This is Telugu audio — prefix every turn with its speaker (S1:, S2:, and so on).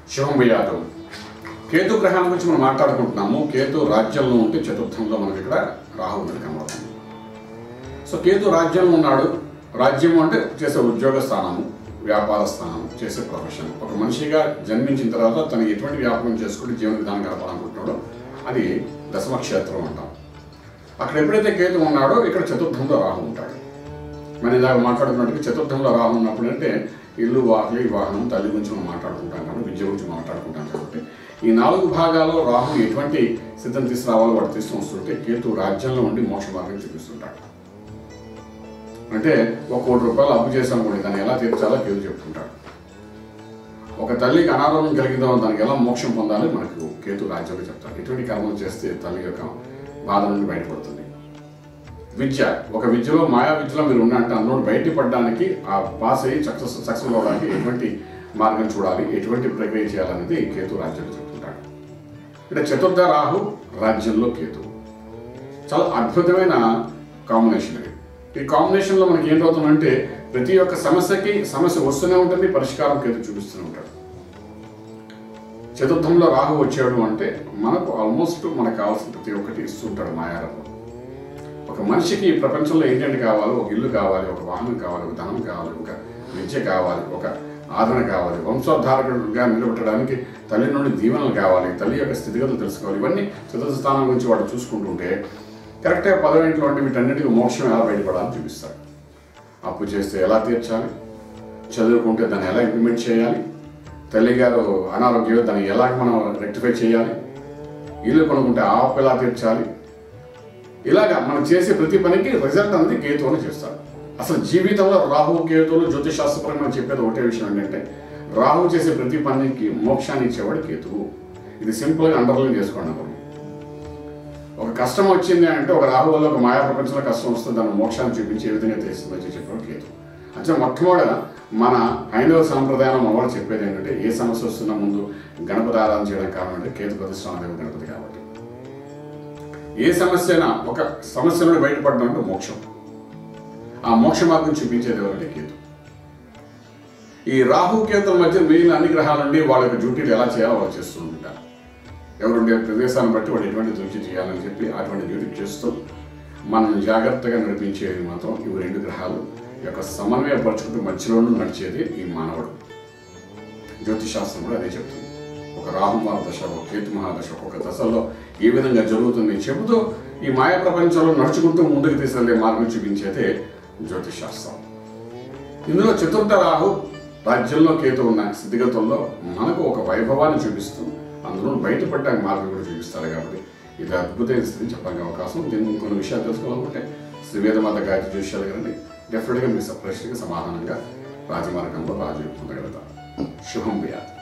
S1: శుభం వ్యాధు కేతు గ్రహాన్ని గురించి మనం మాట్లాడుకుంటున్నాము కేతు రాజ్యంలో ఉంటే చతుర్థంలో మనకి ఇక్కడ రాహు మనకి కనబడుతుంది సో కేతు రాజ్యంలో ఉన్నాడు రాజ్యం అంటే చేసే ఉద్యోగ స్థానము వ్యాపార స్థానం చేసే ప్రొఫెషన్ ఒక మనిషిగా జన్మించిన తర్వాత తను ఎటువంటి వ్యాపారం చేసుకుంటే జీవన విధానం గడపాలనుకుంటున్నాడో అది దశమ క్షేత్రం అంటాం అక్కడ ఎప్పుడైతే కేతు ఉన్నాడో ఇక్కడ చతుర్థంలో రాహు ఉంటాడు మనం ఇందాక మాట్లాడుకున్నట్టుగా చతుర్థంలో రాహు ఉన్నప్పుడు అంటే ఇల్లు వాకిలి వాహనం తల్లి గురించి మనం మాట్లాడుకుంటాం కాబట్టి విద్య గురించి మాట్లాడుకుంటాం కాబట్టి ఈ నాలుగు భాగాల్లో రాహు ఎటువంటి స్థితిని తీసుకురావాలో వాడు తీసుకుని వస్తుంటే కేతు రాజ్యంలో ఉండి మోక్ష మార్గం చూపిస్తుంటాడు అంటే ఒక కోటి రూపాయలు అప్పు చేసాం కూడా దాన్ని ఎలా తీర్చాలో కేతు చెప్తుంటాడు ఒక తల్లికి అనారోగ్యం కలిగిందో దానికి ఎలా మోక్షం పొందాలో మనకు కేతు రాజ్యంలో చెప్తాడు ఎటువంటి కర్మలు చేస్తే తల్లి యొక్క బాధ నుండి బయటపడుతుంది విద్య ఒక విద్యలో మాయా విద్యలో మీరు ఉన్నట్టు అందులో బయటపడడానికి ఆ పాస్ అయ్యి సక్సెస్ సక్సెస్ అవ్వడానికి ఎటువంటి మార్గం చూడాలి ఎటువంటి ప్రక్రియ చేయాలనేది కేతు రాజ్యంలో చెప్తుంటాడు ఇక్కడ చతుర్థ రాహు రాజ్యంలో కేతు చాలా అద్భుతమైన కాంబినేషన్ ఇది ఈ కాంబినేషన్లో మనకి ఏంటవుతుందంటే ప్రతి ఒక్క సమస్యకి సమస్య వస్తూనే ఉంటుంది పరిష్కారం కేతు చూపిస్తూనే ఉంటాడు చతుర్థంలో రాహు వచ్చాడు అంటే మనకు ఆల్మోస్ట్ మనకు కావాల్సిన ప్రతి ఒక్కటి ఇస్తుంటాడు మాయారంలో ఒక మనిషికి ఈ ప్రపంచంలో ఏంటంటే కావాలి ఒక ఇల్లు కావాలి ఒక వాహనం కావాలి ఒక ధనం కావాలి ఒక విద్య కావాలి ఒక ఆదరణ కావాలి వంశోద్ధారకుడుగా నిలబెట్టడానికి తల్లి నుండి దీవెనలు కావాలి తల్లి యొక్క స్థితిగతులు తెలుసుకోవాలి ఇవన్నీ చతుర్థ స్థానం గురించి వాడు చూసుకుంటుంటే కరెక్ట్గా పదవింట్లో ఉండి వీటన్నిటికీ మోక్షం ఎలా బయటపడాలని చూపిస్తాడు అప్పు చేస్తే ఎలా తీర్చాలి చదువుకుంటే దాన్ని ఎలా ఇంప్లిమెంట్ చేయాలి తల్లిగారు అనారోగ్యం దాన్ని ఎలా మనం రెక్టిఫై చేయాలి ఇల్లు కొనుక్కుంటే ఆ అప్పు ఎలా తీర్చాలి ఇలాగా మనం చేసే ప్రతి పనికి రిజల్ట్ అనేది కేతువుని చేస్తాడు అసలు జీవితంలో రాహు కేతువులు జ్యోతిశాస్త్రపరంగా మనం చెప్పేది ఒకటే విషయం ఏంటంటే రాహు చేసే ప్రతి పనికి మోక్షాన్ని ఇచ్చేవాడు కేతువు ఇది సింపుల్గా అండర్లైన్ చేసుకోండి మనం ఒక కష్టం వచ్చింది అంటే ఒక రాహు వల్ల ఒక మాయా ప్రపంచంలో కష్టం వస్తుంది దాన్ని మోక్షాన్ని చూపించి ఏ విధంగా తెలుస్తుందో చెప్పాడు కేతు అంటే మొట్టమొదట మన హైందవ సాంప్రదాయం మనవాడు చెప్పేది ఏంటంటే ఏ సమస్య వస్తున్నా ముందు గణపతి ఆరాధన చేయడం కారణం అంటే కేతు ప్రతిష్టాన దేవ గణపతి కాబట్టి ఏ సమస్య అయినా ఒక సమస్య నుండి బయటపడడం అంటే మోక్షం ఆ మోక్ష మార్గం చూపించేది ఎవరంటే కేతు ఈ రాహు కేతుల మధ్య మిగిలిన అన్ని గ్రహాల నుండి వాళ్ళ యొక్క డ్యూటీలు ఎలా చేయాలో వాళ్ళు చేస్తూ ఉంటారు ఎవరుండే ప్రదేశాన్ని బట్టి వాడు ఎటువంటి డ్యూటీ చేయాలని చెప్పి అటువంటి డ్యూటీ చేస్తూ మనం జాగ్రత్తగా నడిపించేది మాత్రం ఇవి రెండు గ్రహాలు యొక్క సమన్వయపరచుకుంటూ మధ్యలోనూ నడిచేది ఈ మానవుడు జ్యోతిశాస్త్రం కూడా అదే చెప్తుంది ఒక రాహు మహాదశ ఒక కేతు మహాదశ ఒక్కొక్క దశలో ఏ విధంగా జరుగుతుంది చెబుతూ ఈ మాయా ప్రపంచంలో నడుచుకుంటూ ముందుకు తీసుకెళ్లే మార్గం చూపించేదే జ్యోతిశాస్త్రం ఇందులో చతుర్థ రాహు రాజ్యంలో కేతు ఉన్న స్థితిగతుల్లో మనకు ఒక వైభవాన్ని చూపిస్తూ అందులో బయటపడడానికి మార్గం కూడా చూపిస్తారు కాబట్టి ఇది అద్భుతమైన స్థితిని చెప్పడానికి అవకాశం దీన్ని కొన్ని విషయాలు తెలుసుకోవాలనుకుంటే శ్రీవేదమాత గాయత్రి చూసేయాలి కానీ డెఫినెట్గా మీ సపరేషన్గా సమాధానంగా రాజమార్గంలో రాజు పొందగలుగుతారు శుభం వ్యాధి